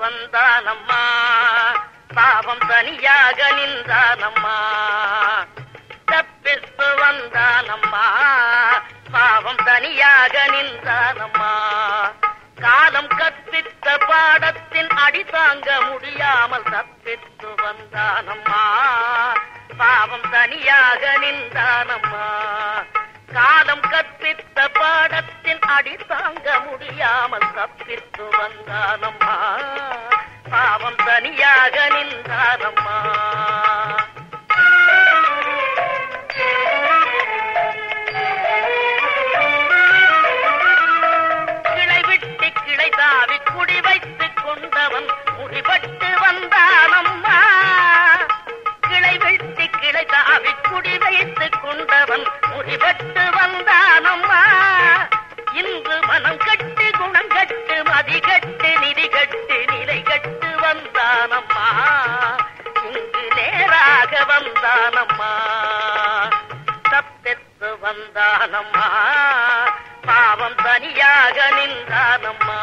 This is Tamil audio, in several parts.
வந்தானம்மா பாவம் தனியாக நின்றானம்மா தப்பித்து வந்தானம்மா பாவம் தனியாக நின்றானம்மா காலம் கற்பித்த பாடத்தின் அடி தாங்க முடியாமல் தப்பித்து வந்தானம்மா பாவம் தனியாக நின்றானம்மா காலம் கற்பித்த பாடத்தின் அடி தாங்க முடியாமல் தப்பித்து வந்தானம்மா பாவம் தனியாக நின்றானம்மா கிளை விட்டு கிளை தாவி குடி வைத்துக் கொண்டவன் முடிபட்டு வந்தானம்மா கிளை வெட்டி கிளை தாவி குடி வைத்துக் கொண்டவன் முடிபட்டு வந்தானம்மா இன்று மனம் கட்டு குணம் கட்டு மதி கட்டு நிதி கட்டு நிலை கட்டு வந்தானம்மா இங்கு நேராக வந்தானம்மா தப்பெத்து வந்தானம்மா பாவம் தனியாக நின்றானம்மா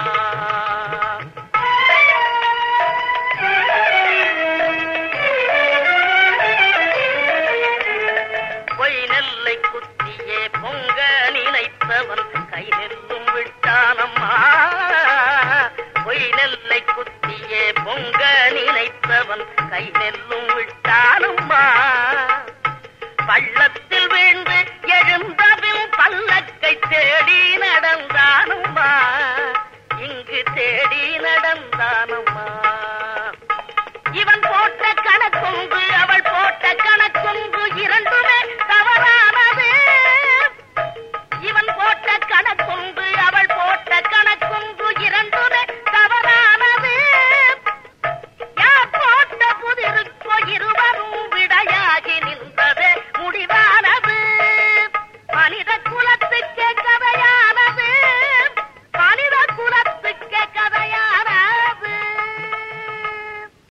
பொய் நெல்லை குத்தியே பொங்க நினைத்தவன் கை நெல்லும் விட்டானம்மா பொய் நெல்லை குத்தியே பொங்க நினைத்தவன் கை நெல்லும் விட்டானம்மா பள்ளத்தில் வீழ்ந்து எழுந்தபின் பல்லக்கை தேடி நடந்தானம்மா இங்கு தேடி நடந்தானம்மா